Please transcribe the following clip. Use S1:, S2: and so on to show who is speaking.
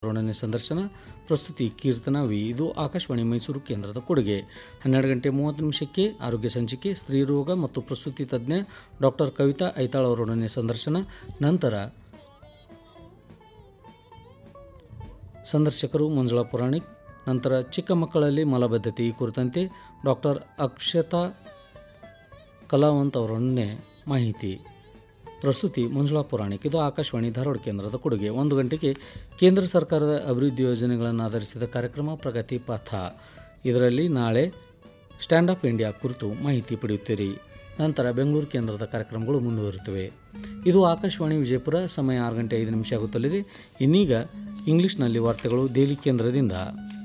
S1: ಅವರೊಡನೆ ಸಂದರ್ಶನ ಪ್ರಸ್ತುತಿ ಕೀರ್ತನ ವಿ ಇದು ಆಕಾಶವಾಣಿ ಮೈಸೂರು ಕೇಂದ್ರದ ಕೊಡುಗೆ ಹನ್ನೆರಡು ಗಂಟೆ ಮೂವತ್ತು ನಿಮಿಷಕ್ಕೆ ಆರೋಗ್ಯ ಸಂಚಿಕೆ ಸ್ತ್ರೀರೋಗ ಮತ್ತು ಪ್ರಸ್ತುತಿ ತಜ್ಞ ಡಾಕ್ಟರ್ ಕವಿತಾ ಐತಾಳ್ ಅವರೊಡನೆ ಸಂದರ್ಶನ ನಂತರ ಸಂದರ್ಶಕರು ಮಂಜುಳಾ ಪುರಾಣಿಕ್ ನಂತರ ಚಿಕ್ಕ ಮಕ್ಕಳಲ್ಲಿ ಮಲಬದ್ಧತೆ ಈ ಕುರಿತಂತೆ ಡಾಕ್ಟರ್ ಅಕ್ಷತಾ ಕಲಾವಂತ್ ಅವರೊಡನೆ ಮಾಹಿತಿ ಪ್ರಸ್ತುತಿ ಮಂಜುಳಾ ಪುರಾಣಿಕ್ ಇದು ಆಕಾಶವಾಣಿ ಧಾರವಾಡ ಕೇಂದ್ರದ ಕೊಡುಗೆ ಒಂದು ಗಂಟೆಗೆ ಕೇಂದ್ರ ಸರ್ಕಾರದ ಅಭಿವೃದ್ಧಿ ಯೋಜನೆಗಳನ್ನು ಆಧರಿಸಿದ ಕಾರ್ಯಕ್ರಮ ಪ್ರಗತಿ ಪಥ ಇದರಲ್ಲಿ ನಾಳೆ ಸ್ಟ್ಯಾಂಡ್ ಅಪ್ ಇಂಡಿಯಾ ಕುರಿತು ಮಾಹಿತಿ ಪಡೆಯುತ್ತೀರಿ ನಂತರ ಬೆಂಗಳೂರು ಕೇಂದ್ರದ ಕಾರ್ಯಕ್ರಮಗಳು ಮುಂದುವರಿಯುತ್ತವೆ ಇದು ಆಕಾಶವಾಣಿ ವಿಜಯಪುರ ಸಮಯ ಆರು ಗಂಟೆ ಐದು ನಿಮಿಷ ಆಗುತ್ತಲಿದೆ ಇನ್ನೀಗ ಇಂಗ್ಲಿಷ್ನಲ್ಲಿ ವಾರ್ತೆಗಳು ದೆಹಲಿ ಕೇಂದ್ರದಿಂದ